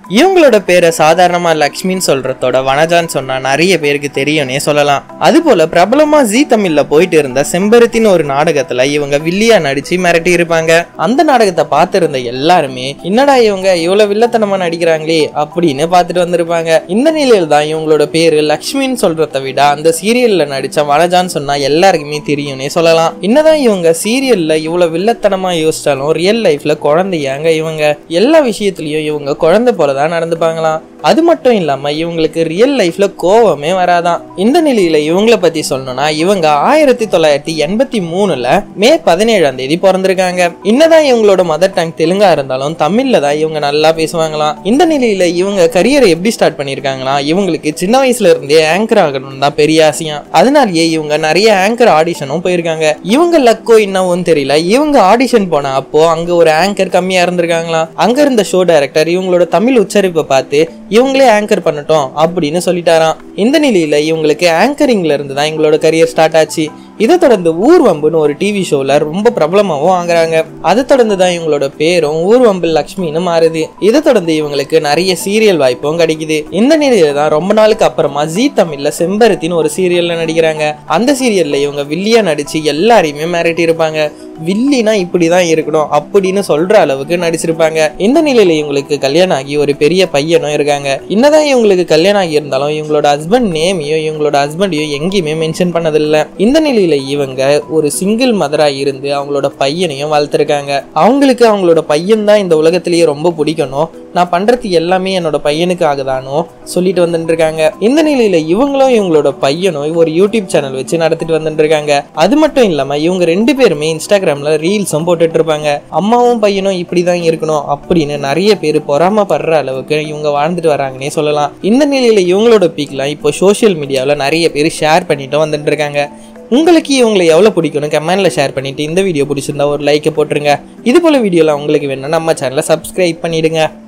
இவங்களோட பேரை சாதாரணமா லக்ஷ்மின்னு சொல்றதோட வனஜான்னு சொன்னா நிறைய பேருக்கு தெரியும்னே சொல்லலாம் அது போல பிரபலமா ஜி தமிழ்ல போயிட்டு இருந்த செம்பருத்தின்னு ஒரு நாடகத்துல இவங்க வில்லியா நடிச்சு மிரட்டி இருப்பாங்க அந்த நாடகத்தை பார்த்திருந்த எல்லாருமே என்னடா இவங்க இவ்வளவு வில்லத்தனமா நடிக்கிறாங்களே அப்படின்னு பார்த்துட்டு வந்திருப்பாங்க இந்த நிலையில தான் இவங்களோட பேரு லக்ஷ்மின்னு சொல்றதை விட அந்த சீரியல்ல நடிச்ச வனஜான்னு சொன்னா எல்லாருக்குமே தெரியும்னே சொல்லலாம் என்னதான் இவங்க சீரியல்ல இவ்வளவு வில்லத்தனமா யோசிச்சாலும் ரியல் லைஃப்ல குழந்தையாங்க இவங்க எல்லா விஷயத்துலயும் இவங்க குழந்தை போலதான் நடந்துப்பாங்களாம் அது மட்டும் இல்லாம இவங்களுக்கு ரியல் லைஃப்ல கோவமே வராதான் இந்த நிலையில இவங்கள பத்தி சொல்லணும்னா இவங்க ஆயிரத்தி தொள்ளாயிரத்தி எண்பத்தி மூணுல மே பதினேழாம் தேதி பிறந்திருக்காங்க என்னதான் இவங்களோட மதர் டங் தெலுங்கா இருந்தாலும் தமிழ்ல தான் இவங்க நல்லா பேசுவாங்களாம் இந்த நிலையில இவங்க கரியரை எப்படி ஸ்டார்ட் பண்ணிருக்காங்களாம் இவங்களுக்கு சின்ன வயசுல இருந்தே ஆங்கர் ஆகணும் தான் பெரிய ஆசையா அதனாலயே இவங்க நிறைய ஆங்கர் ஆடிஷனும் போயிருக்காங்க இவங்க லக்கோ என்னவும் தெரியல இவங்க ஆடிஷன் போன அப்போ அங்க ஒரு ஆங்கர் கம்மியா இருந்திருக்காங்களாம் அங்க இருந்த ஷோ டைரக்டர் இவங்களோட தமிழ் உச்சரிப்பை பார்த்து இவங்களே ஆங்கர் பண்ணட்டும் அப்படின்னு சொல்லிட்டாராம் இந்த நிலையில இவங்களுக்கு ஆங்கரிங்ல இருந்து தான் இவங்களோட கரியர் ஸ்டார்ட் ஆச்சு இதை தொடர்ந்து ஊர்வம்புன்னு ஒரு டிவி ஷோல ரொம்ப பிரபலமாகவும் ஆகுறாங்க அதை தொடர்ந்து தான் இவங்களோட பேரும் ஊர்வம்பு லக்ஷ்மின்னு மாறுது இதை தொடர்ந்து இவங்களுக்கு நிறைய சீரியல் வாய்ப்பும் கிடைக்குது இந்த நிலையில தான் ரொம்ப நாளுக்கு அப்புறமா ஜி தமிழ்ல செம்பருத்தின்னு ஒரு சீரியல்ல நடிக்கிறாங்க அந்த சீரியல்ல இவங்க வில்லியா நடிச்சு எல்லாரையுமே மிரட்டி இருப்பாங்க வில்லினா இப்படிதான் இருக்கணும் அப்படின்னு சொல்ற அளவுக்கு நடிச்சிருப்பாங்க இந்த நிலையில இவங்களுக்கு கல்யாணம் ஆகி ஒரு பெரிய பையனும் இருக்காங்க என்னதான் இவங்களுக்கு கல்யாணம் ஆகி இருந்தாலும் இவங்களோட ஹஸ்பண்ட் நேமையும் இவங்களோட ஹஸ்பண்டையும் எங்கேயுமே மென்ஷன் பண்ணதில்லை இந்த நிலையில இவங்க ஒரு சிங்கிள் மதரா இருந்து அவங்களோட பையனையும் வளர்த்துருக்காங்க அவங்களுக்கு அவங்களோட பையன் தான் இந்த உலகத்திலேயே ரொம்ப பிடிக்கணும் நான் பண்றது எல்லாமே என்னோட பையனுக்காக தானோ சொல்லிட்டு வந்துட்டு இருக்காங்க இந்த நிலையில இவங்களும் இவங்களோட பையனும் ஒரு யூடியூப் சேனல் வச்சு நடத்திட்டு வந்துட்டு இருக்காங்க அது மட்டும் இல்லாம இவங்க ரெண்டு பேருமே இன்ஸ்டாகிராம்ல ரீல்ஸும் போட்டுட்டு இருப்பாங்க அம்மாவும் பையனும் இப்படிதான் இருக்கணும் அப்படின்னு நிறைய பேர் பொறாமப்படுற அளவுக்கு இவங்க வாழ்ந்துட்டு வராங்கன்னே சொல்லலாம் இந்த நிலையில இவங்களோட பீக்லாம் இப்போ சோஷியல் மீடியாவில் நிறைய பேர் ஷேர் பண்ணிட்டு வந்துட்டு இருக்காங்க உங்களுக்கு இவங்களை எவ்வளோ பிடிக்கும்னு கமெண்ட்ல ஷேர் பண்ணிட்டு இந்த வீடியோ பிடிச்சிருந்தா ஒரு லைக்கை போட்டுருங்க இது போல வீடியோலாம் உங்களுக்கு வேணும்னா நம்ம சேனலை சப்ஸ்கிரைப் பண்ணிடுங்க